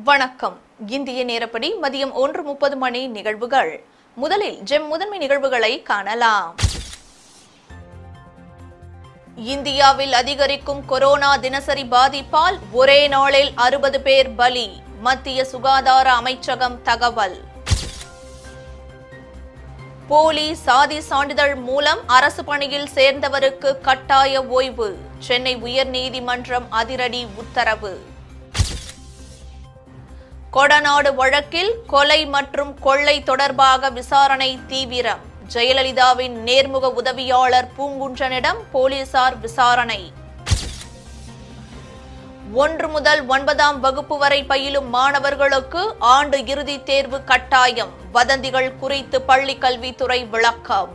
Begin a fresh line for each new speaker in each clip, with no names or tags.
வணக்கம் இந்திய நேரப்படி மதியம் ஒன்று முப்பது மணி நிகழ்வுகள் முதலில் ஜெம் முதன்மை நிகழ்வுகளை காணலாம் இந்தியாவில் அதிகரிக்கும் கொரோனா தினசரி பாதிப்பால் ஒரே நாளில் அறுபது பேர் பலி மத்திய சுகாதார அமைச்சகம் தகவல் போலி சாதி சான்றிதழ் மூலம் அரசு பணியில் சேர்ந்தவருக்கு கட்டாய ஓய்வு சென்னை உயர்நீதிமன்றம் அதிரடி உத்தரவு கொடநாடு வழக்கில் கொலை மற்றும் கொள்ளை தொடர்பாக விசாரணை தீவிரம் ஜெயலலிதாவின் நேர்முக உதவியாளர் பூங்குன்றனிடம் போலீசார் விசாரணை ஒன்று முதல் ஒன்பதாம் வகுப்பு வரை பயிலும் மாணவர்களுக்கு ஆண்டு இறுதித் தேர்வு கட்டாயம் வதந்திகள் குறித்து பள்ளிக் கல்வித்துறை விளக்கம்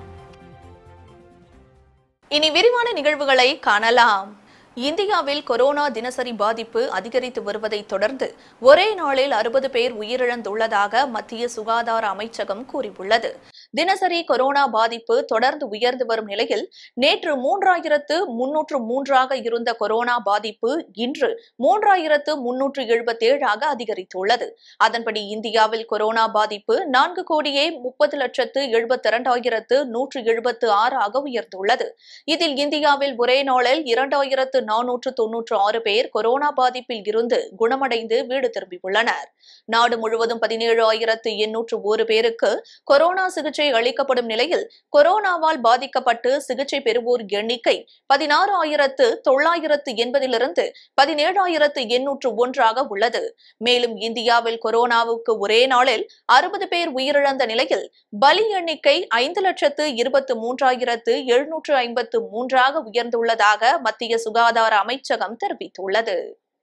இனி விரிவான நிகழ்வுகளை காணலாம் இந்தியாவில் கொரோனா தினசரி பாதிப்பு அதிகரித்து வருவதை தொடர்ந்து ஒரே நாளில் அறுபது பேர் உயிரிழந்துள்ளதாக மத்திய சுகாதார அமைச்சகம் கூறியுள்ளது தினசரி கொரோனா பாதிப்பு தொடர்ந்து உயர்ந்து வரும் நிலையில் நேற்று மூன்றாயிரத்து முன்னூற்று மூன்றாக இருந்த கொரோனா பாதிப்பு இன்று மூன்றாயிரத்து முன்னூற்று எழுபத்தேழாக அதிகரித்துள்ளது அதன்படி இந்தியாவில் கொரோனா பாதிப்பு நான்கு கோடியே முப்பது லட்சத்து எழுபத்தி இரண்டாயிரத்து நூற்று எழுபத்து ஆறாக உயர்ந்துள்ளது இதில் இந்தியாவில் ஒரே நாளில் இரண்டாயிரத்து நானூற்று தொன்னூற்று ஆறு பேர் கொரோனா பாதிப்பில் இருந்து குணமடைந்து வீடு திரும்பியுள்ளனர் நாடு முழுவதும் பதினேழு ஆயிரத்து எண்ணூற்று ஒரு பேருக்கு கொரோனா சிகிச்சை அளிக்கப்படும் நிலையில் கொரோனாவால் பாதிக்கப்பட்டு சிகிச்சை பெறுவோர் எண்ணிக்கை பதினாறு ஆயிரத்து தொள்ளாயிரத்து எண்பதிலிருந்து பதினேழாயிரத்து எண்ணூற்று ஒன்றாக உள்ளது மேலும் இந்தியாவில் கொரோனாவுக்கு ஒரே நாளில் அறுபது பேர் உயிரிழந்த நிலையில் பலி எண்ணிக்கை ஐந்து லட்சத்து இருபத்து மூன்றாயிரத்து எழுநூற்று ஐம்பத்து மூன்றாக உயர்ந்துள்ளதாக மத்திய சுகாதார அமைச்சகம் தெரிவித்துள்ளது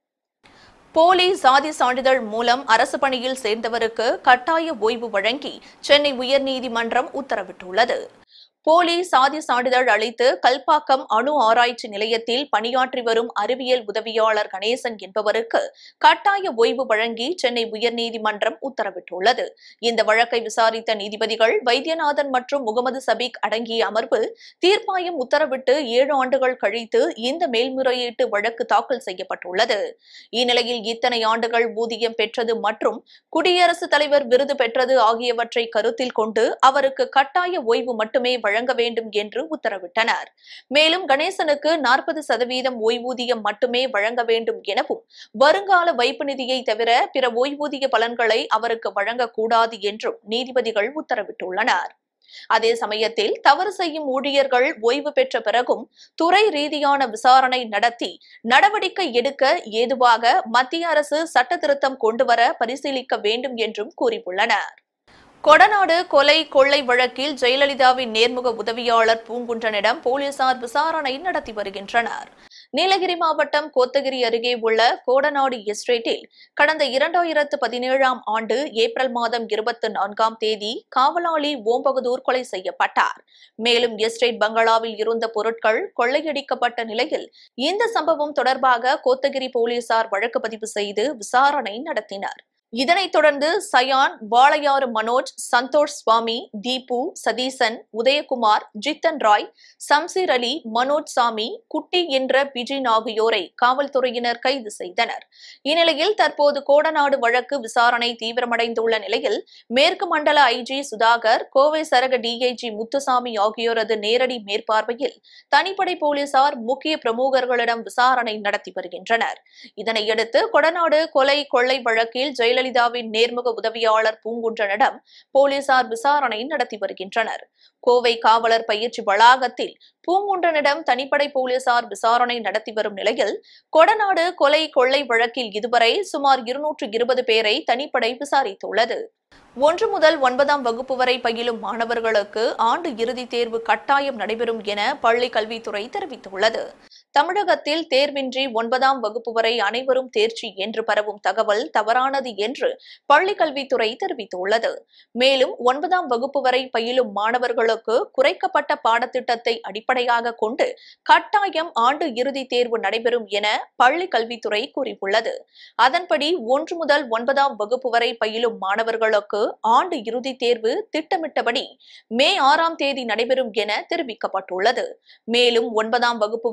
போலி சாதி சான்றிதழ் மூலம் அரசு பணியில் சேர்ந்தவருக்கு கட்டாய ஓய்வு வழங்கி சென்னை உயர்நீதிமன்றம் உத்தரவிட்டுள்ளது போலி சாதி சான்றிதழ் அளித்து கல்பாக்கம் அணு ஆராய்ச்சி நிலையத்தில் பணியாற்றி வரும் அறிவியல் உதவியாளர் கணேசன் என்பவருக்கு கட்டாய ஓய்வு வழங்கி சென்னை உயர்நீதிமன்றம் உத்தரவிட்டுள்ளது இந்த வழக்கை விசாரித்த நீதிபதிகள் வைத்தியநாதன் மற்றும் முகமது சபீக் அடங்கிய அமர்வு தீர்ப்பாயம் உத்தரவிட்டு ஏழு ஆண்டுகள் கழித்து இந்த மேல்முறையீட்டு வழக்கு தாக்கல் செய்யப்பட்டுள்ளது இந்நிலையில் இத்தனை ஆண்டுகள் ஊதியம் பெற்றது மற்றும் குடியரசுத் தலைவர் விருது பெற்றது ஆகியவற்றை கருத்தில் கொண்டு அவருக்கு கட்டாய ஓய்வு மட்டுமே வழங்க வேண்டும் என்று உத்தரவிட்டனர் மேலும் கணேசனுக்கு நாற்பது சதவீதம் ஓய்வூதியம் மட்டுமே வழங்க வேண்டும் எனவும் வருங்கால வைப்பு நிதியை தவிர பிற ஓய்வூதிய பலன்களை அவருக்கு வழங்கக்கூடாது என்றும் நீதிபதிகள் உத்தரவிட்டுள்ளனர் அதே சமயத்தில் தவறு செய்யும் ஊழியர்கள் ஓய்வு பெற்ற பிறகும் துறை ரீதியான விசாரணை நடத்தி நடவடிக்கை எடுக்க ஏதுவாக மத்திய அரசு சட்ட திருத்தம் கொண்டுவர பரிசீலிக்க வேண்டும் என்றும் கூறியுள்ளனர் கொடநாடு கொலை கொள்ளை வழக்கில் ஜெயலலிதாவின் நேர்முக உதவியாளர் பூங்குன்றனிடம் போலீசார் விசாரணை நடத்தி வருகின்றனர் நீலகிரி மாவட்டம் கோத்தகிரி அருகே உள்ள கோடநாடு எஸ்டேட்டில் கடந்த இரண்டாயிரத்து பதினேழாம் ஆண்டு ஏப்ரல் மாதம் இருபத்தி நான்காம் தேதி காவலாளி ஓம்பகதூர் கொலை செய்யப்பட்டார் மேலும் எஸ்டேட் பங்களாவில் இருந்த பொருட்கள் கொள்ளையடிக்கப்பட்ட நிலையில் இந்த சம்பவம் தொடர்பாக கோத்தகிரி போலீசார் வழக்கு பதிவு செய்து விசாரணை நடத்தினர் இதனைத் தொடர்ந்து சயான் வாளையாறு மனோஜ் சந்தோஷ் சுவாமி தீபு சதீசன் உதயகுமார் ஜித்தன் ராய் சம்சீர் அலி மனோஜ் சாமி குட்டி என்ற பிஜின் ஆகியோரை காவல்துறையினர் கைது செய்தனர் இந்நிலையில் தற்போது கோடநாடு வழக்கு விசாரணை தீவிரமடைந்துள்ள நிலையில் மேற்கு மண்டல ஐஜி சுதாகர் கோவை சரக டிஐஜி முத்துசாமி ஆகியோரது நேரடி மேற்பார்வையில் தனிப்படை போலீசார் முக்கிய பிரமுகர்களிடம் விசாரணை நடத்தி வருகின்றனர் இதனையடுத்து கொடநாடு கொலை கொள்ளை வழக்கில் ஜெயலலிதாவின் நேர்முக உதவியாளர் பூங்குன்றனிடம் போலீசார் விசாரணை நடத்தி வருகின்றனர் கோவை காவலர் பயிற்சி வளாகத்தில் பூங்குன்றனிடம் தனிப்படை போலீசார் விசாரணை நடத்தி வரும் நிலையில் கொடநாடு கொலை கொள்ளை வழக்கில் இதுவரை சுமார் இருநூற்று இருபது பேரை தனிப்படை விசாரித்துள்ளது ஒன்று முதல் ஒன்பதாம் வகுப்பு வரை பயிலும் மாணவர்களுக்கு ஆண்டு இறுதித் தேர்வு கட்டாயம் நடைபெறும் என பள்ளி கல்வித்துறை தெரிவித்துள்ளது தமிழகத்தில் தேர்வின்றி ஒன்பதாம் வகுப்பு வரை அனைவரும் தேர்ச்சி என்று பரவும் தகவல் தவறானது என்று பள்ளி கல்வித்துறை தெரிவித்துள்ளது மேலும் ஒன்பதாம் வகுப்பு வரை பயிலும் மாணவர்களுக்கு குறைக்கப்பட்ட பாடத்திட்டத்தை அடிப்படையாக கொண்டு கட்டாயம் ஆண்டு இறுதித் தேர்வு நடைபெறும் என பள்ளி கல்வித்துறை கூறியுள்ளது அதன்படி ஒன்று முதல் ஒன்பதாம் வகுப்பு வரை பயிலும் மாணவர்களுக்கு ஆண்டு இறுதித் தேர்வு திட்டமிட்டபடி மே ஆறாம் தேதி நடைபெறும் என தெரிவிக்கப்பட்டுள்ளது மேலும் ஒன்பதாம் வகுப்பு வரை அனைவரும்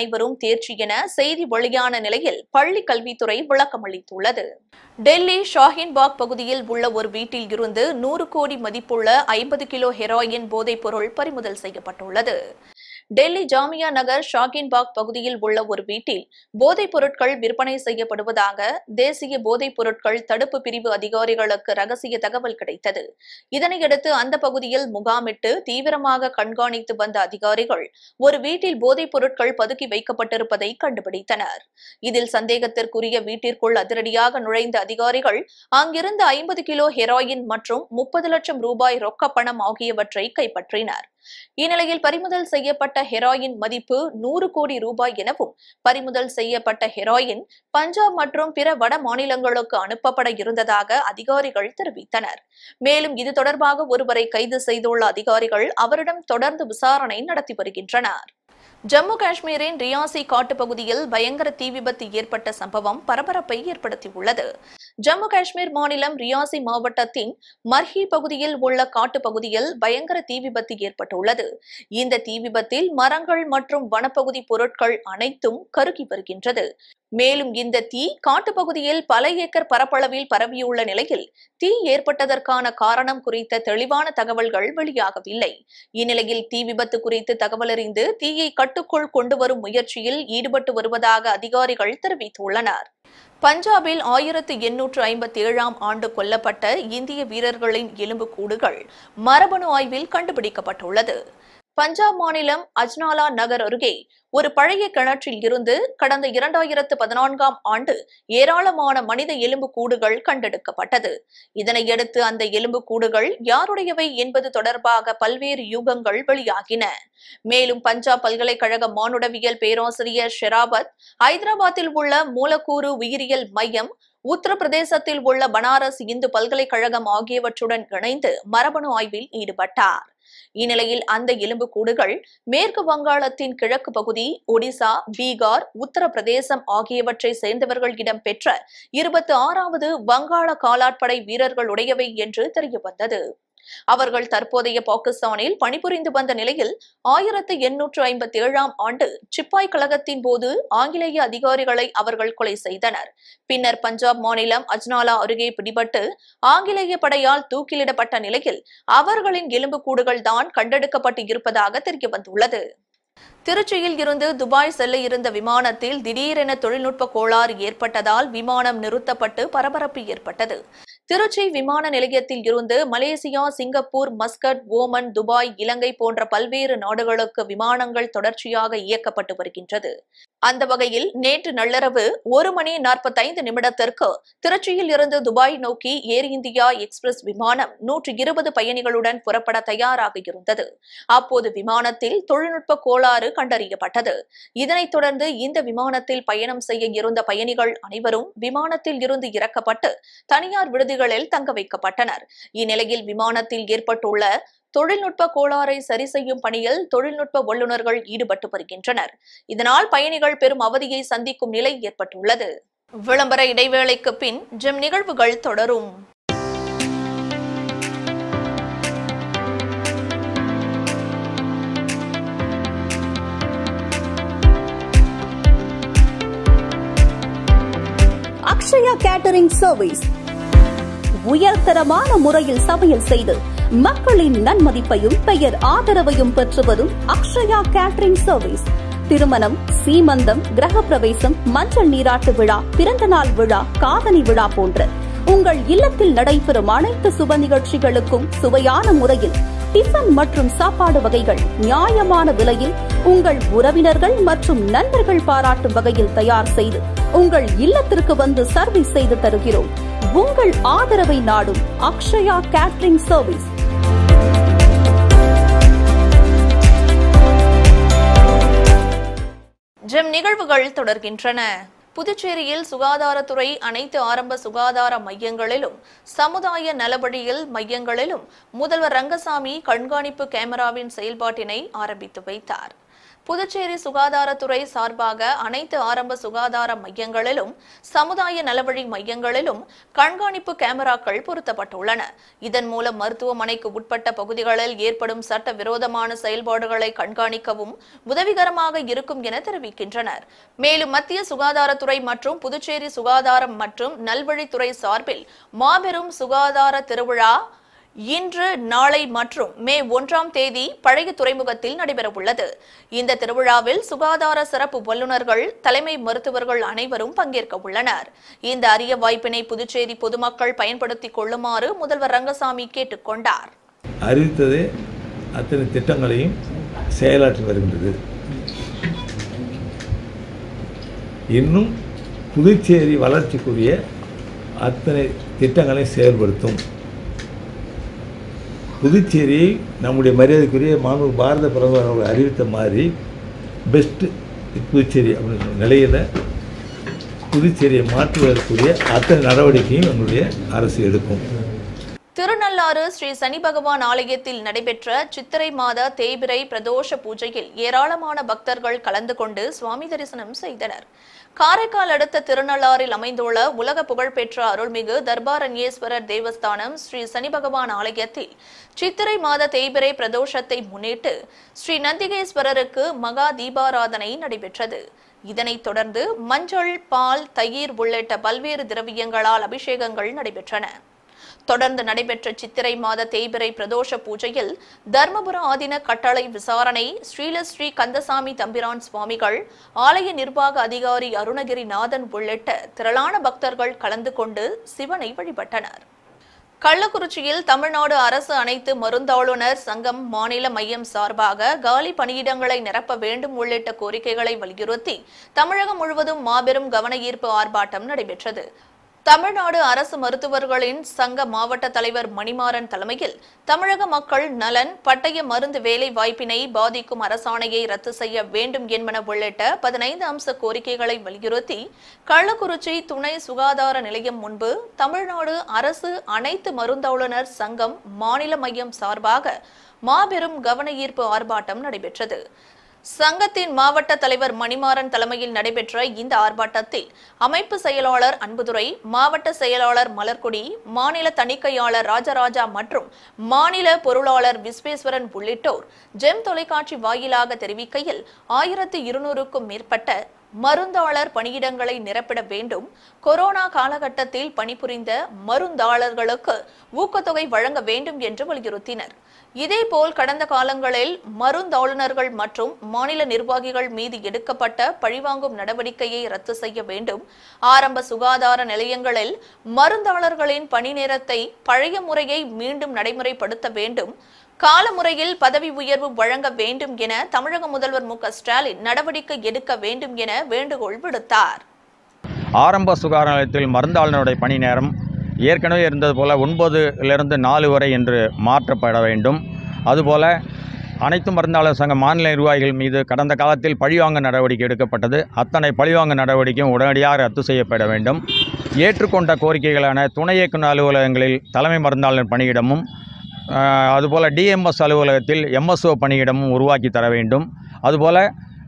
அனைவரும் தேர்ச்சி என செய்தி வெளியான நிலையில் பள்ளி கல்வித்துறை விளக்கம் அளித்துள்ளது டெல்லி ஷாஹின்பாக் பகுதியில் உள்ள ஒரு வீட்டில் இருந்து நூறு கோடி மதிப்புள்ள ஐம்பது கிலோ ஹெராயின் போதைப் பொருள் பறிமுதல் செய்யப்பட்டுள்ளது டெல்லி ஜாமியா நகர் ஷாகின்பாக் பகுதியில் உள்ள ஒரு வீட்டில் போதைப் பொருட்கள் விற்பனை செய்யப்படுவதாக தேசிய போதைப் பொருட்கள் தடுப்பு பிரிவு அதிகாரிகளுக்கு ரகசிய தகவல் கிடைத்தது இதனையடுத்து அந்த பகுதியில் முகாமிட்டு தீவிரமாக கண்காணித்து வந்த அதிகாரிகள் ஒரு வீட்டில் போதைப் பொருட்கள் பதுக்கி வைக்கப்பட்டிருப்பதை கண்டுபிடித்தனர் இதில் சந்தேகத்திற்குரிய வீட்டிற்குள் அதிரடியாக நுழைந்த அதிகாரிகள் அங்கிருந்த ஐம்பது கிலோ ஹெராயின் மற்றும் முப்பது லட்சம் ரூபாய் ரொக்க பணம் ஆகியவற்றை கைப்பற்றினர் இந்நிலையில் பறிமுதல் செய்யப்பட்ட ஹெராயின் மதிப்பு நூறு கோடி ரூபாய் எனவும் பறிமுதல் செய்யப்பட்ட ஹெராயின் பஞ்சாப் மற்றும் பிற வட மாநிலங்களுக்கு அனுப்பப்பட இருந்ததாக அதிகாரிகள் தெரிவித்தனர் மேலும் இது தொடர்பாக ஒருவரை கைது செய்துள்ள அதிகாரிகள் அவரிடம் தொடர்ந்து விசாரணை நடத்தி வருகின்றனர் ஜம்மு காஷ்மீரின் ரியாசி காட்டுப்பகுதியில் பயங்கர தீ விபத்து ஏற்பட்ட சம்பவம் பரபரப்பை ஏற்படுத்தியுள்ளது ஜம்மு காஷ்மீர் மாநிலம் ரியாசி மாவட்டத்தின் மர்ஹி பகுதியில் உள்ள காட்டுப்பகுதியில் பயங்கர தீ விபத்து ஏற்பட்டுள்ளது இந்த தீ விபத்தில் மரங்கள் மற்றும் வனப்பகுதி பொருட்கள் அனைத்தும் கருகி வருகின்றது மேலும் இந்த தீ காட்டுப்பகுதியில் பல ஏக்கர் பரப்பளவில் பரவியுள்ள நிலையில் தீ ஏற்பட்டதற்கான காரணம் குறித்த தெளிவான தகவல்கள் வெளியாகவில்லை இந்நிலையில் தீ விபத்து குறித்து தகவலறிந்து தீயை கட்டுக்குள் கொண்டு வரும் முயற்சியில் ஈடுபட்டு வருவதாக அதிகாரிகள் தெரிவித்துள்ளனர் பஞ்சாபில் ஆயிரத்து எண்ணூற்று ஐம்பத்தி ஏழாம் ஆண்டு கொல்லப்பட்ட இந்திய வீரர்களின் எலும்புக்கூடுகள் மரபணு ஆய்வில் கண்டுபிடிக்கப்பட்டுள்ளது பஞ்சாப் மாநிலம் அஜ்னாலா நகர் அருகே ஒரு பழைய கிணற்றில் இருந்து கடந்த இரண்டாயிரத்து பதினான்காம் ஆண்டு ஏராளமான மனித எலும்பு கூடுகள் கண்டெடுக்கப்பட்டது இதனையடுத்து அந்த எலும்பு கூடுகள் யாருடையவை என்பது தொடர்பாக பல்வேறு யூகங்கள் வெளியாகின மேலும் பஞ்சாப் பல்கலைக்கழக மானுடவியல் பேராசிரியர் ஷெராபத் ஐதராபாத்தில் உள்ள மூலக்கூறு உயிரியல் மையம் உத்தரப்பிரதேசத்தில் உள்ள பனாரஸ் இந்து பல்கலைக்கழகம் ஆகியவற்றுடன் இணைந்து மரபணு ஆய்வில் ஈடுபட்டார் இந்நிலையில் அந்த எலும்புக்கூடுகள் மேற்கு வங்காளத்தின் கிழக்கு பகுதி ஒடிசா பீகார் உத்தரப்பிரதேசம் ஆகியவற்றை சேர்ந்தவர்கள் இடம்பெற்ற இருபத்தி ஆறாவது வங்காள காலாட்படை வீரர்களுடையவை என்று தெரியவந்தது அவர்கள் தற்போதைய பாகிஸ்தானில் பணிபுரிந்து வந்த நிலையில் ஆயிரத்து எண்ணூற்று ஐம்பத்தி ஏழாம் ஆண்டு சிப்பாய் கழகத்தின் போது ஆங்கிலேய அதிகாரிகளை அவர்கள் கொலை செய்தனர் பின்னர் பஞ்சாப் மாநிலம் அஜ்னாலா அருகே பிடிபட்டு ஆங்கிலேய படையால் தூக்கிலிடப்பட்ட நிலையில் அவர்களின் எலும்புக்கூடுகள் தான் கண்டெடுக்கப்பட்டு இருப்பதாக தெரியவந்துள்ளது திருச்சியில் இருந்து துபாய் செல்ல இருந்த விமானத்தில் திடீரென தொழில்நுட்ப கோளாறு ஏற்பட்டதால் விமானம் நிறுத்தப்பட்டு பரபரப்பு ஏற்பட்டது திருச்சி விமான நிலையத்தில் இருந்து Malaysia Singapore Muscat Oman Dubai Ilangai போன்ற பல்வேறு நாடுகளுக்கு விமானங்கள் தொடர்ச்சியாக இயக்கப்பட்டு வருகின்றது அந்த வகையில் நேற்று நள்ளிரவு ஒரு மணி நாற்பத்தைந்து நிமிடத்திற்கு திருச்சியில் இருந்து துபாய் நோக்கி ஏர் இந்தியா எக்ஸ்பிரஸ் விமானம் நூற்று இருபது பயணிகளுடன் புறப்பட தயாராக இருந்தது அப்போது விமானத்தில் தொழில்நுட்ப கோளாறு கண்டறியப்பட்டது இதனைத் தொடர்ந்து இந்த விமானத்தில் பயணம் செய்ய இருந்த பயணிகள் அனைவரும் விமானத்தில் இருந்து இறக்கப்பட்டு தனியார் விடுதிகளில் தங்க வைக்கப்பட்டனர் இந்நிலையில் விமானத்தில் ஏற்பட்டுள்ள தொழில்நுட்ப கோளாறை சரி செய்யும் பணியில் தொழில்நுட்ப வல்லுநர்கள் ஈடுபட்டு வருகின்றனர் இதனால் பயணிகள் பெரும் அவதியை சந்திக்கும் நிலை ஏற்பட்டுள்ளது விளம்பர இடைவேளைக்கு பின் ஜிம் நிகழ்வுகள் தொடரும்
அக்ஷயா கேட்டரிங் சர்வீஸ் உயர்தரமான முறையில் சமையல் செய்து மக்களின் நன்மதிப்பையும் பெயர் ஆதரவையும் பெற்று வரும் அக்ஷயா கேட்டரிங் சர்வீஸ் திருமணம் சீமந்தம் கிரகப்பிரவேசம் மஞ்சள் நீராட்டு விழா பிறந்தநாள் விழா காதணி விழா போன்ற உங்கள் இல்லத்தில் நடைபெறும் அனைத்து சுப நிகழ்ச்சிகளுக்கும் சுவையான முறையில் டிஃபன் மற்றும் சாப்பாடு வகைகள் நியாயமான விலையில் உங்கள் உறவினர்கள் மற்றும் நண்பர்கள் பாராட்டும் வகையில் தயார் செய்து உங்கள் இல்லத்திற்கு வந்து சர்வீஸ் செய்து தருகிறோம் உங்கள் ஆதரவை நாடும் அக்ஷயா கேட்டரிங் சர்வீஸ்
ஜிம் நிகழ்வுகள் தொடர்கின்றன புதுச்சேரியில் சுகாதாரத்துறை அனைத்து ஆரம்ப சுகாதார மையங்களிலும் சமுதாய நலவழியில் மையங்களிலும் முதல்வர் ரங்கசாமி கண்காணிப்பு கேமராவின் செயல்பாட்டினை ஆரம்பித்து வைத்தார் புதுச்சேரி சுகாதாரத்துறை சார்பாக அனைத்து ஆரம்ப சுகாதார மையங்களிலும் சமுதாய நலவழி மையங்களிலும் கண்காணிப்பு கேமராக்கள் பொருத்தப்பட்டுள்ளன இதன் மூலம் மருத்துவமனைக்கு உட்பட்ட பகுதிகளில் ஏற்படும் சட்ட விரோதமான செயல்பாடுகளை கண்காணிக்கவும் உதவிகரமாக இருக்கும் என தெரிவிக்கின்றனர் மேலும் மத்திய சுகாதாரத்துறை மற்றும் புதுச்சேரி சுகாதாரம் மற்றும் நல்வழித்துறை சார்பில் மாபெரும் சுகாதார திருவிழா இன்று நாளை மற்றும் மே ஒன்றாம் தேதி பழைய துறைமுகத்தில் நடைபெறவுள்ளது இந்த திருவிழாவில் சுகாதார சிறப்பு வல்லுநர்கள் தலைமை மருத்துவர்கள் அனைவரும் பங்கேற்க உள்ளனர் இந்த அரிய வாய்ப்பினை புதுச்சேரி பொதுமக்கள் பயன்படுத்திக் கொள்ளுமாறு முதல்வர் ரங்கசாமி கேட்டுக் கொண்டார்
அறிவித்ததே அத்தனை திட்டங்களையும் செயலாற்றி வருகின்றது இன்னும் புதுச்சேரி வளர்ச்சிக்குரிய அத்தனை திட்டங்களை செயல்படுத்தும் புதுச்சேரியை நம்முடைய மரியாதைக்குரிய மாண்பு பாரத பிரதமர் அவர்கள் அறிவித்த மாதிரி பெஸ்ட் புதுச்சேரி அப்படின்ற நிலையில் புதுச்சேரியை மாற்றுவதற்குரிய அத்தனை நடவடிக்கையும் எங்களுடைய அரசு எடுக்கும்
திருநள்ளாறு ஸ்ரீ சனி பகவான் ஆலயத்தில் நடைபெற்ற சித்திரை மாத தேய்பிரை பிரதோஷ பூஜையில் ஏராளமான பக்தர்கள் கலந்து கொண்டு சுவாமி தரிசனம் செய்தனர் காரைக்கால் அடுத்த திருநள்ளாறில் அமைந்துள்ள உலக புகழ்பெற்ற அருள்மிகு தர்பாரண்யேஸ்வரர் தேவஸ்தானம் ஸ்ரீ சனி பகவான் ஆலயத்தில் சித்திரை மாத தேய்பிரை பிரதோஷத்தை முன்னிட்டு ஸ்ரீ நந்திகேஸ்வரருக்கு மகா தீபாராதனை நடைபெற்றது இதனைத் தொடர்ந்து மஞ்சள் பால் தயிர் உள்ளிட்ட பல்வேறு திரவியங்களால் அபிஷேகங்கள் நடைபெற்றன தொடர்ந்து நடைபெற்ற சித்திரை மாத தேய்பிரை பிரதோஷ பூஜையில் தர்மபுர ஆதீன கட்டளை விசாரணை ஸ்ரீலஸ்ரீ கந்தசாமி தம்பிரான் சுவாமிகள் ஆலய நிர்வாக அதிகாரி அருணகிரிநாதன் உள்ளிட்ட திரளான பக்தர்கள் கலந்து கொண்டு சிவனை வழிபட்டனர் கள்ளக்குறிச்சியில் தமிழ்நாடு அரசு அனைத்து மருந்தாளுநர் சங்கம் மாநில மையம் சார்பாக காலி பணியிடங்களை நிரப்ப வேண்டும் உள்ளிட்ட கோரிக்கைகளை வலியுறுத்தி தமிழகம் முழுவதும் மாபெரும் கவன ஈர்ப்பு ஆர்ப்பாட்டம் நடைபெற்றது தமிழ்நாடு அரசு மருத்துவர்களின் சங்க மாவட்ட தலைவர் மணிமாறன் தலைமையில் தமிழக மக்கள் நலன் பட்டய மருந்து வேலை வாய்ப்பினை பாதிக்கும் அரசாணையை ரத்து செய்ய வேண்டும் என்பன உள்ளிட்ட பதினைந்து அம்ச கோரிக்கைகளை வலியுறுத்தி கள்ளக்குறிச்சி துணை சுகாதார நிலையம் முன்பு தமிழ்நாடு அரசு அனைத்து மருந்தாளுநர் சங்கம் மாநில மையம் சார்பாக மாபெரும் கவன ஈர்ப்பு ஆர்ப்பாட்டம் நடைபெற்றது சங்கத்தின் மாவட்ட தலைவர் மணிமாறன் தலைமையில் நடைபெற்ற இந்த ஆர்ப்பாட்டத்தில் அமைப்பு செயலாளர் அன்புதுரை மாவட்ட செயலாளர் மலர்கொடி மாநில தணிக்கையாளர் ராஜராஜா மற்றும் மாநில பொருளாளர் விஸ்வேஸ்வரன் உள்ளிட்டோர் ஜெம் தொலைக்காட்சி வாயிலாக தெரிவிக்கையில் ஆயிரத்து இருநூறுக்கும் மேற்பட்ட மருந்தாளர் பணியிடங்களை நிரப்பிட வேண்டும் கொரோனா காலகட்டத்தில் பணிபுரிந்த மருந்தாளர்களுக்கு ஊக்கத்தொகை வழங்க வேண்டும் என்று வலியுறுத்தினர் இதேபோல் கடந்த காலங்களில் மருந்தாளுநர்கள் மற்றும் மாநில நிர்வாகிகள் மீது எடுக்கப்பட்ட பழிவாங்கும் நடவடிக்கையை ரத்து செய்ய வேண்டும் ஆரம்ப சுகாதார நிலையங்களில் மருந்தாளர்களின் பணி நேரத்தை பழைய முறையை மீண்டும் நடைமுறைப்படுத்த வேண்டும் காலமுறையில் பதவி உயர்வு வழங்க வேண்டும் என தமிழக முதல்வர் மு க ஸ்டாலின் நடவடிக்கை எடுக்க வேண்டும் என வேண்டுகோள் விடுத்தார்
ஆரம்ப சுகாதார நிலையத்தில் மருந்தாளனுடைய பணி நேரம் ஏற்கனவே இருந்தது போல் ஒன்பதுலேருந்து நாலு வரை என்று மாற்றப்பட வேண்டும் அதுபோல் அனைத்து மருந்தாளர் சங்க மாநில நிர்வாகிகள் மீது கடந்த காலத்தில் பழிவாங்க நடவடிக்கை எடுக்கப்பட்டது அத்தனை பழிவாங்க நடவடிக்கையும் உடனடியாக ரத்து செய்யப்பட வேண்டும் ஏற்றுக்கொண்ட கோரிக்கைகளான துணை இயக்குநர் அலுவலகங்களில் தலைமை மருந்தாளர் பணியிடமும் ஆஹ், அதுபோல் டிஎம்எஸ் அலுவலகத்தில் எம்எஸ்ஓ பணியிடமும் உருவாக்கி தர வேண்டும் அதுபோல்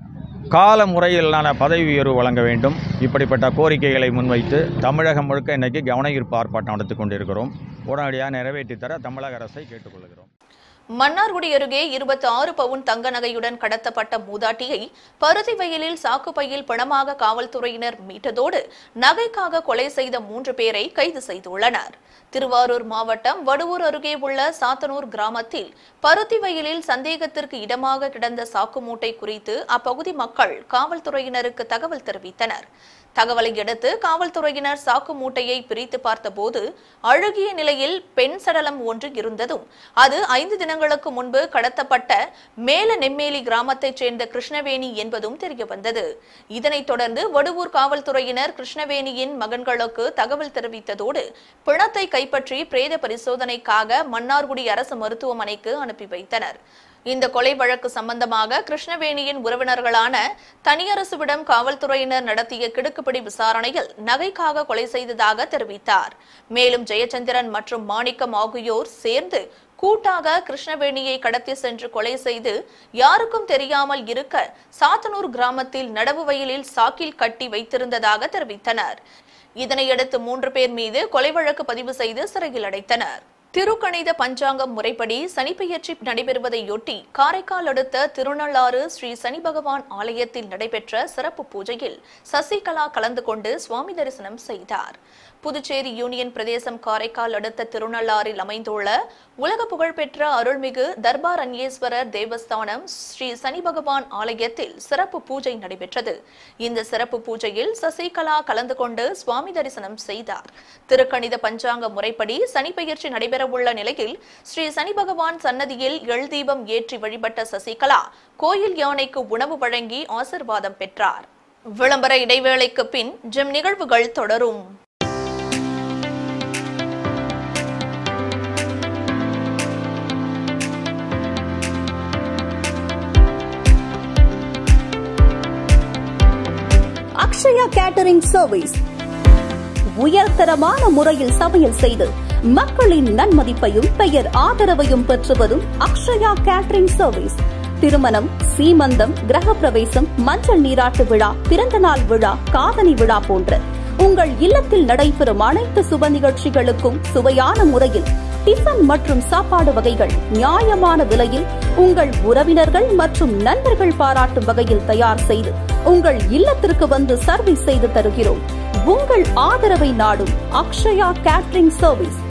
கால முறையிலான பதவி உயர்வு வழங்க வேண்டும் இப்படிப்பட்ட கோரிக்கைகளை முன்வைத்து தமிழகம் முழுக்க இன்றைக்கி கவன ஈர்ப்பு ஆர்ப்பாட்டம் நடத்தி கொண்டிருக்கிறோம் உடனடியாக நிறைவேற்றித் தர தமிழக அரசை கேட்டுக்கொள்கிறோம்
மன்னார்குடி அருகே இருபத்தி ஆறு பவுன் தங்க நகையுடன் கடத்தப்பட்ட மூதாட்டியை பருத்தி வயலில் சாக்குப்பையில் பிணமாக காவல்துறையினர் மீட்டதோடு நகைக்காக கொலை செய்த மூன்று பேரை கைது செய்துள்ளனர் திருவாரூர் மாவட்டம் வடுவூர் அருகே உள்ள சாத்தனூர் கிராமத்தில் பருத்தி வயலில் சந்தேகத்திற்கு இடமாக கிடந்த சாக்கு மூட்டை குறித்து அப்பகுதி மக்கள் காவல்துறையினருக்கு தகவல் தெரிவித்தனர் தகவலை அடுத்து காவல்துறையினர் சாக்கு மூட்டையை பிரித்து பார்த்தபோது அழுகிய நிலையில் பெண் சடலம் ஒன்று இருந்ததும் அது ஐந்து தினங்களுக்கு முன்பு கடத்தப்பட்ட மேல நெம்மேலி கிராமத்தைச் சேர்ந்த கிருஷ்ணவேணி என்பதும் தெரியவந்தது இதனைத் தொடர்ந்து வடுவூர் காவல்துறையினர் கிருஷ்ணவேணியின் மகன்களுக்கு தகவல் தெரிவித்ததோடு பிணத்தை கைப்பற்றி பிரேத பரிசோதனைக்காக மன்னார்குடி அரசு மருத்துவமனைக்கு அனுப்பி வைத்தனர் இந்த கொலை வழக்கு சம்பந்தமாக கிருஷ்ணவேணியின் உறவினர்களான தனியரசுவிடம் காவல்துறையினர் நடத்திய கிடுக்குப்பிடி விசாரணையில் நகைக்காக கொலை செய்ததாக தெரிவித்தார் மேலும் ஜெயச்சந்திரன் மற்றும் மாணிக்கம் ஆகியோர் சேர்ந்து கூட்டாக கிருஷ்ணவேணியை கடத்தி சென்று கொலை செய்து யாருக்கும் தெரியாமல் இருக்க சாத்தனூர் கிராமத்தில் நடவு வயலில் சாக்கில் கட்டி வைத்திருந்ததாக தெரிவித்தனர் இதனையடுத்து மூன்று பேர் மீது கொலை வழக்கு பதிவு செய்து சிறையில் அடைத்தனர் திருக்கணித பஞ்சாங்கம் முறைப்படி சனிப்பெயர்ச்சி நடைபெறுவதையொட்டி காரைக்கால் அடுத்த திருநள்ளாறு ஸ்ரீ சனி பகவான் ஆலயத்தில் நடைபெற்ற சிறப்பு பூஜையில் சசிகலா கலந்து கொண்டு சுவாமி தரிசனம் செய்தார் புதுச்சேரி யூனியன் பிரதேசம் காரைக்கால் அடுத்த திருநள்ளாறில் அமைந்துள்ள உலக புகழ்பெற்ற அருள்மிகு தர்பார் அந்யேஸ்வரர் தேவஸ்தானம் ஸ்ரீ சனி பகவான் ஆலயத்தில் சிறப்பு பூஜை நடைபெற்றது இந்த சிறப்பு பூஜையில் சசிகலா கலந்து கொண்டு சுவாமி தரிசனம் செய்தார் திருக்கணித பஞ்சாங்க முறைப்படி சனிப்பெயர்ச்சி நடைபெறவுள்ள நிலையில் ஸ்ரீ சனி பகவான் சன்னதியில் எள் தீபம் ஏற்றி வழிபட்ட சசிகலா கோயில் யானைக்கு உணவு வழங்கி ஆசிர்வாதம் பெற்றார் விளம்பர இடைவேளைக்கு பின் ஜிம் நிகழ்வுகள் தொடரும்
அக்ஷயா கேட்டரிங் சர்வீஸ் உயர்தரமான முறையில் சமையல் செய்து மக்களின் நன்மதிப்பையும் பெயர் ஆதரவையும் பெற்று வரும் அக்ஷயா கேட்டரிங் சர்வீஸ் திருமணம் சீமந்தம் கிரகப்பிரவேசம் மஞ்சள் நீராட்டு விழா பிறந்தநாள் விழா காதணி விழா போன்ற உங்கள் இல்லத்தில் நடைபெறும் அனைத்து சுப நிகழ்ச்சிகளுக்கும் சுவையான முறையில் டிஃபன் மற்றும் சாப்பாடு வகைகள் நியாயமான விலையில் உங்கள் உறவினர்கள் மற்றும் நண்பர்கள் பாராட்டும் வகையில் தயார் செய்து உங்கள் இல்லத்திற்கு வந்து சர்வீஸ் செய்து தருகிறோம் உங்கள் ஆதரவை நாடும் அக்ஷயா கேட்டரிங் சர்வீஸ்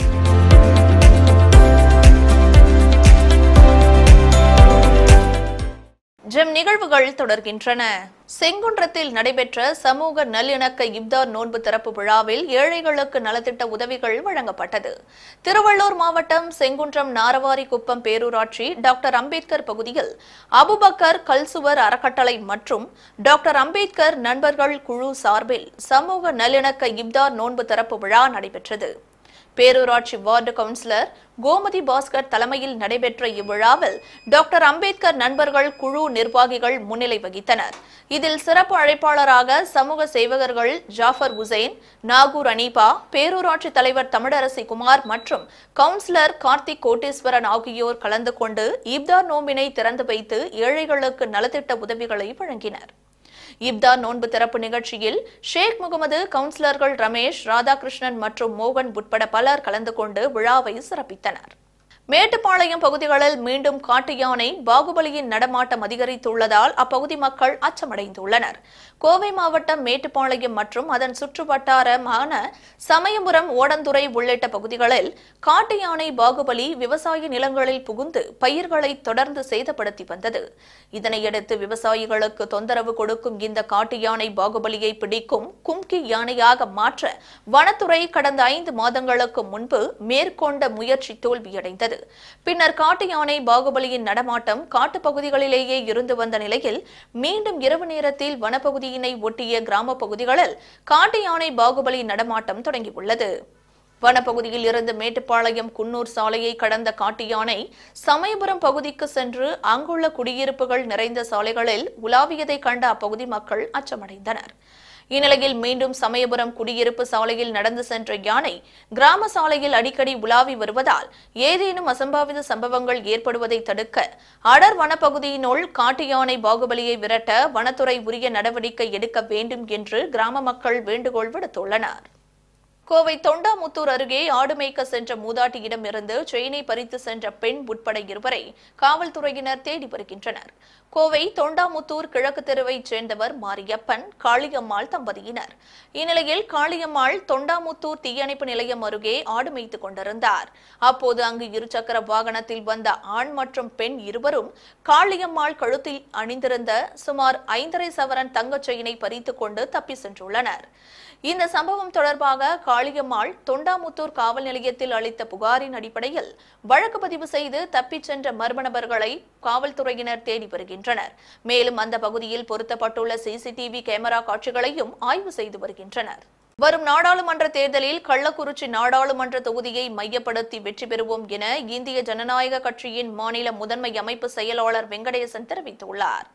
ஜெம் நிகழ்வுகள் தொடர்கின்றன செங்குன்றத்தில் நடைபெற்ற சமூக நல்லிணக்க இப்தார் நோன்பு திறப்பு விழாவில் ஏழைகளுக்கு நலத்திட்ட உதவிகள் வழங்கப்பட்டது திருவள்ளூர் மாவட்டம் செங்குன்றம் நாரவாரி குப்பம் பேரூராட்சி டாக்டர் அம்பேத்கர் பகுதியில் அபுபக்கர் கல்சுவர் அறக்கட்டளை மற்றும் டாக்டர் அம்பேத்கர் நண்பர்கள் குழு சார்பில் சமூக நல்லிணக்க இப்தார் நோன்பு திறப்பு விழா நடைபெற்றது பேரூராட்சி வார்டு கவுன்சிலர் கோமதி பாஸ்கர் தலைமையில் நடைபெற்ற இவ்விழாவில் டாக்டர் அம்பேத்கர் நண்பர்கள் குழு நிர்வாகிகள் முன்னிலை வகித்தனர் இதில் சிறப்பு அழைப்பாளராக சமூக சேவகர்கள் ஜாஃபர் உசேன் நாகூர் அனீபா பேரூராட்சி தலைவர் தமிழரசி குமார் மற்றும் கவுன்சிலர் கார்த்திக் கோட்டீஸ்வரன் ஆகியோர் கலந்து கொண்டு இப்தார் நோம்பினை திறந்து வைத்து ஏழைகளுக்கு நலத்திட்ட உதவிகளை வழங்கினர் இப்தார் நோன்பு திறப்பு நிகழ்ச்சியில் ஷேக் முகமது கவுன்சிலர்கள் ரமேஷ் ராதாகிருஷ்ணன் மற்றும் மோகன் உட்பட பலர் கலந்து கொண்டு விழாவை சிறப்பித்தனர் மேட்டுப்பாளையம் பகுதிகளில் மீண்டும் காட்டு யானை பாகுபலியின் நடமாட்டம் அதிகரித்துள்ளதால் அப்பகுதி மக்கள் அச்சமடைந்துள்ளனர் கோவை மாவட்டம் மேட்டுப்பாளையம் மற்றும் அதன் சுற்றுவட்டாரமான சமயபுரம் ஓடந்துறை உள்ளிட்ட பகுதிகளில் காட்டு யானை பாகுபலி விவசாய நிலங்களில் புகுந்து பயிர்களை தொடர்ந்து சேதப்படுத்தி வந்தது இதனையடுத்து விவசாயிகளுக்கு தொந்தரவு கொடுக்கும் இந்த காட்டு யானை பாகுபலியை பிடிக்கும் கும்கி யானையாக மாற்ற வனத்துறை கடந்த ஐந்து மாதங்களுக்கு முன்பு மேற்கொண்ட முயற்சி தோல்வியடைந்தது பின்னர் காட்டு யானை பாகுபலியின் நடமாட்டம் காட்டுப் பகுதிகளிலேயே இருந்து வந்த நிலையில் மீண்டும் இரவு நேரத்தில் வனப்பகுதியினை ஒட்டிய கிராம பகுதிகளில் காட்டு யானை பாகுபலி நடமாட்டம் தொடங்கியுள்ளது வனப்பகுதியில் இருந்து மேட்டுப்பாளையம் குன்னூர் சாலையை கடந்த காட்டு யானை சமயபுரம் பகுதிக்கு சென்று அங்குள்ள குடியிருப்புகள் நிறைந்த சாலைகளில் உலாவியதை கண்ட அப்பகுதி மக்கள் அச்சமடைந்தனர் இந்நிலையில் மீண்டும் சமயபுரம் குடியிருப்பு சாலையில் நடந்து சென்ற யானை கிராம சாலையில் அடிக்கடி உலாவி வருவதால் ஏதேனும் அசம்பாவித சம்பவங்கள் ஏற்படுவதை தடுக்க அடர் வனப்பகுதியினுள் காட்டு யானை பாகுபலியை விரட்ட வனத்துறை உரிய நடவடிக்கை எடுக்க வேண்டும் என்று கிராம மக்கள் வேண்டுகோள் விடுத்துள்ளனர் கோவை தொண்டாமுத்தூர் அருகே ஆடு மேய்க்க சென்ற மூதாட்டியிடம் இருந்து செயினை பறித்து சென்ற பெண் உட்பட இருவரை காவல்துறையினர் தேடி வருகின்றனர் கோவை தொண்டாமுத்தூர் கிழக்கு தெருவைச் சேர்ந்தவர் மாரியப்பன் காளியம்மாள் தம்பதியினர் இந்நிலையில் காளியம்மாள் தொண்டாமுத்தூர் தீயணைப்பு நிலையம் அருகே ஆடு மேய்த்துக் கொண்டிருந்தார் அப்போது அங்கு இருசக்கர வாகனத்தில் வந்த ஆண் மற்றும் பெண் இருவரும் காளியம்மாள் கழுத்தில் அணிந்திருந்த சுமார் ஐந்தரை சவரன் தங்கச் செயினை பறித்துக் கொண்டு தப்பி சென்றுள்ளனர் இந்த சம்பவம் தொடர்பாக காளியம்மாள் தொண்டாமுத்தூர் காவல் நிலையத்தில் அளித்த புகாரின் அடிப்படையில் வழக்கு பதிவு செய்து தப்பிச் சென்ற மர்ம நபர்களை காவல்துறையினர் தேடி வருகின்றனர் மேலும் அந்த பகுதியில் பொருத்தப்பட்டுள்ள சிசிடிவி கேமரா காட்சிகளையும் ஆய்வு செய்து வருகின்றனர் வரும் நாடாளுமன்ற தேர்தலில் கள்ளக்குறிச்சி நாடாளுமன்ற தொகுதியை மையப்படுத்தி வெற்றி பெறுவோம் என இந்திய ஜனநாயக கட்சியின் மாநில முதன்மை அமைப்பு செயலாளர் வெங்கடேசன் தெரிவித்துள்ளார்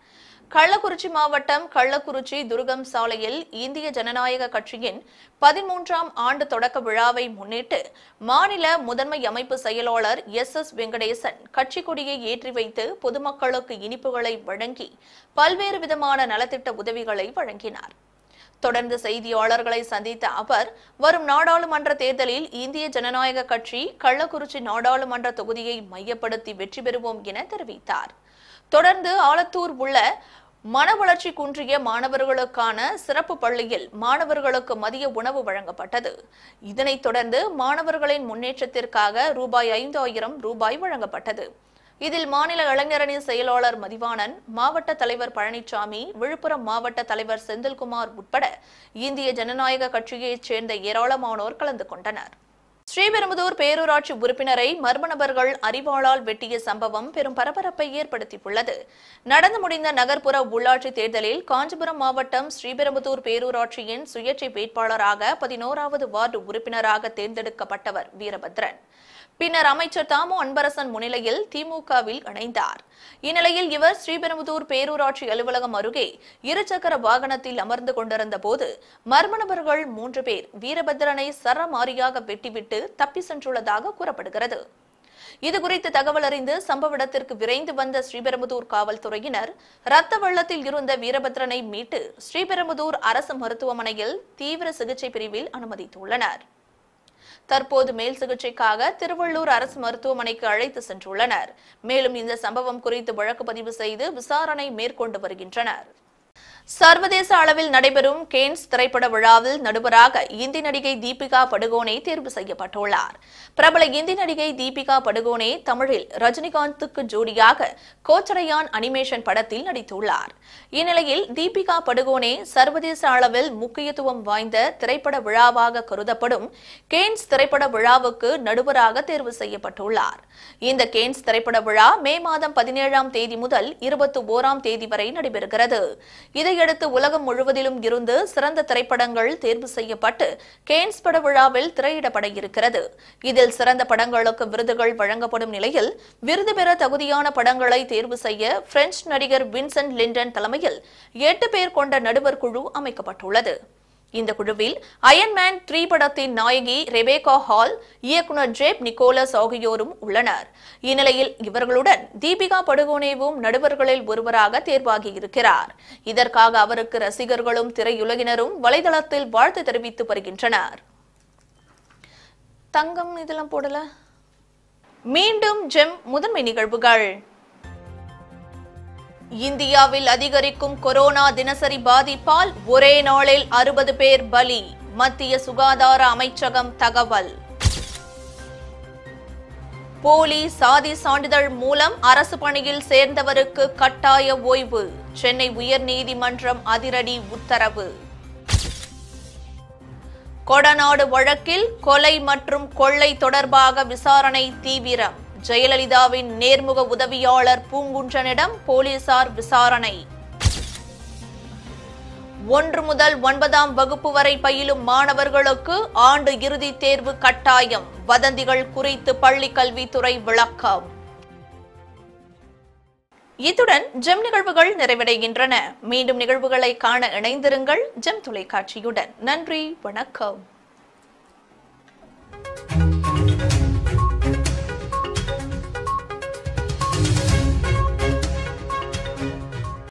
கள்ளக்குறிச்சி மாவட்டம் கள்ளக்குறிச்சி துர்கம் சாலையில் இந்திய ஜனநாயக கட்சியின் பதிமூன்றாம் ஆண்டு தொடக்க விழாவை முன்னிட்டு மாநில முதன்மை அமைப்பு செயலாளர் எஸ் எஸ் வெங்கடேசன் கட்சி கொடியை ஏற்றி வைத்து பொதுமக்களுக்கு இனிப்புகளை வழங்கி பல்வேறு விதமான நலத்திட்ட உதவிகளை வழங்கினார் தொடர்ந்து செய்தியாளர்களை சந்தித்த அவர் வரும் நாடாளுமன்ற தேர்தலில் இந்திய ஜனநாயக கட்சி கள்ளக்குறிச்சி நாடாளுமன்ற தொகுதியை மையப்படுத்தி வெற்றி பெறுவோம் என தெரிவித்தார் தொடர்ந்து ஆலத்தூர் உள்ள மனவளர்ச்சி குன்றிய மாணவர்களுக்கான சிறப்பு பள்ளியில் மாணவர்களுக்கு மதிய உணவு வழங்கப்பட்டது இதனைத் தொடர்ந்து மாணவர்களின் முன்னேற்றத்திற்காக ரூபாய் ஐந்தாயிரம் ரூபாய் வழங்கப்பட்டது இதில் மாநில இளைஞரணி செயலாளர் மதிவாணன் மாவட்ட தலைவர் பழனிசாமி விழுப்புரம் மாவட்ட தலைவர் செந்தில்குமார் உட்பட இந்திய ஜனநாயக கட்சியைச் சேர்ந்த ஏராளமானோர் கலந்து கொண்டனர் ஸ்ரீபெரும்புதூர் பேரூராட்சி உறுப்பினரை மர்ம நபர்கள் அறிவாளால் வெட்டிய சம்பவம் பெரும் பரபரப்பை ஏற்படுத்தியுள்ளது நடந்து முடிந்த நகர்ப்புற உள்ளாட்சி தேர்தலில் காஞ்சிபுரம் மாவட்டம் ஸ்ரீபெரும்புதூர் பேரூராட்சியின் சுயேட்சை வேட்பாளராக பதினோராவது வார்டு உறுப்பினராக தேர்ந்தெடுக்கப்பட்டவர் வீரபத்ரன் பின்னர் அமைச்சர் தாமு அன்பரசன் முன்னிலையில் திமுகவில் இணைந்தார் இந்நிலையில் இவர் ஸ்ரீபெரும்புதூர் பேரூராட்சி அலுவலகம் அருகே இருசக்கர வாகனத்தில் அமர்ந்து கொண்டிருந்த போது மர்ம நபர்கள் மூன்று பேர் வீரபத்ரனை சரமாரியாக வெட்டிவிட்டு தப்பி சென்றுள்ளதாக கூறப்படுகிறது இதுகுறித்து தகவல் அறிந்து சம்பவ இடத்திற்கு விரைந்து வந்த ஸ்ரீபெரும்புதூர் காவல்துறையினர் ரத்த வெள்ளத்தில் இருந்த வீரபத்ரனை மீட்டு ஸ்ரீபெரும்புதூர் அரசு மருத்துவமனையில் தீவிர சிகிச்சை பிரிவில் அனுமதித்துள்ளனர் தற்போது மேல் சிகிச்சைக்காக திருவள்ளூர் அரசு மருத்துவமனைக்கு அழைத்து சென்றுள்ளனர் மேலும் இந்த சம்பவம் குறித்து வழக்கு பதிவு செய்து விசாரணை மேற்கொண்டு வருகின்றனர் சர்வதேச அளவில் நடைபெறும் கேன்ஸ் திரைப்பட விழாவில் நடுவராக இந்தி நடிகை தீபிகா படுகோனே தேர்வு செய்யப்பட்டுள்ளார் பிரபல இந்தி நடிகை தீபிகா படுகோனே தமிழில் ரஜினிகாந்துக்கு ஜோடியாக கோச்சடையான் அனிமேஷன் படத்தில் நடித்துள்ளார் இந்நிலையில் தீபிகா படுகோனே சர்வதேச அளவில் முக்கியத்துவம் வாய்ந்த திரைப்பட விழாவாக கருதப்படும் கேன்ஸ் திரைப்பட விழாவுக்கு நடுவராக தேர்வு செய்யப்பட்டுள்ளார் இந்த கேன்ஸ் திரைப்பட விழா மே மாதம் பதினேழாம் தேதி முதல் இருபத்தி ஓராம் தேதி வரை நடைபெறுகிறது இதையடுத்து உலகம் முழுவதிலும் இருந்து சிறந்த திரைப்படங்கள் தேர்வு செய்யப்பட்டு கேன்ஸ் பட விழாவில் திரையிடப்பட இருக்கிறது இதில் சிறந்த படங்களுக்கு விருதுகள் வழங்கப்படும் நிலையில் விருது பெற தகுதியான படங்களை தேர்வு செய்ய பிரெஞ்சு நடிகர் வின்சென்ட் லிண்டன் தலைமையில் எட்டு பேர் கொண்ட நடுவர் குழு அமைக்கப்பட்டுள்ளது இந்த குழுவில் அயன்மேன் த்ரீ படத்தின் நாயகி ரெபேகா ஹால் இயக்குனர் ஜேப் நிக்கோலஸ் ஆகியோரும் உள்ளனர் இந்நிலையில் இவர்களுடன் தீபிகா படுகோனேவும் நடுவர்களில் ஒருவராக தேர்வாகியிருக்கிறார் இதற்காக அவருக்கு ரசிகர்களும் திரையுலகினரும் வலைதளத்தில் வாழ்த்து தெரிவித்து வருகின்றனர் தங்கம் இதெல்லாம் போடல மீண்டும் ஜெம் முதன்மை நிகழ்வுகள் இந்தியாவில் அதிகரிக்கும் கொரோனா தினசரி பாதிப்பால் ஒரே நாளில் அறுபது பேர் பலி மத்திய சுகாதார அமைச்சகம் தகவல் போலி சாதி சான்றிதழ் மூலம் அரசு பணியில் சேர்ந்தவருக்கு கட்டாய ஓய்வு சென்னை உயர்நீதிமன்றம் அதிரடி உத்தரவு கொடநாடு வழக்கில் கொலை மற்றும் கொள்ளை தொடர்பாக விசாரணை தீவிரம் ஜெயலலிதாவின் நேர்முக உதவியாளர் பூங்குன்றனிடம் போலீசார் விசாரணை ஒன்று முதல் ஒன்பதாம் வகுப்பு வரை பயிலும் மாணவர்களுக்கு ஆண்டு இறுதித் தேர்வு கட்டாயம் வதந்திகள் குறித்து பள்ளிக் கல்வித்துறை விளக்கம் இத்துடன் ஜெம் நிகழ்வுகள் நிறைவடைகின்றன மீண்டும் நிகழ்வுகளை காண இணைந்திருங்கள் ஜெம் தொலைக்காட்சியுடன் நன்றி வணக்கம்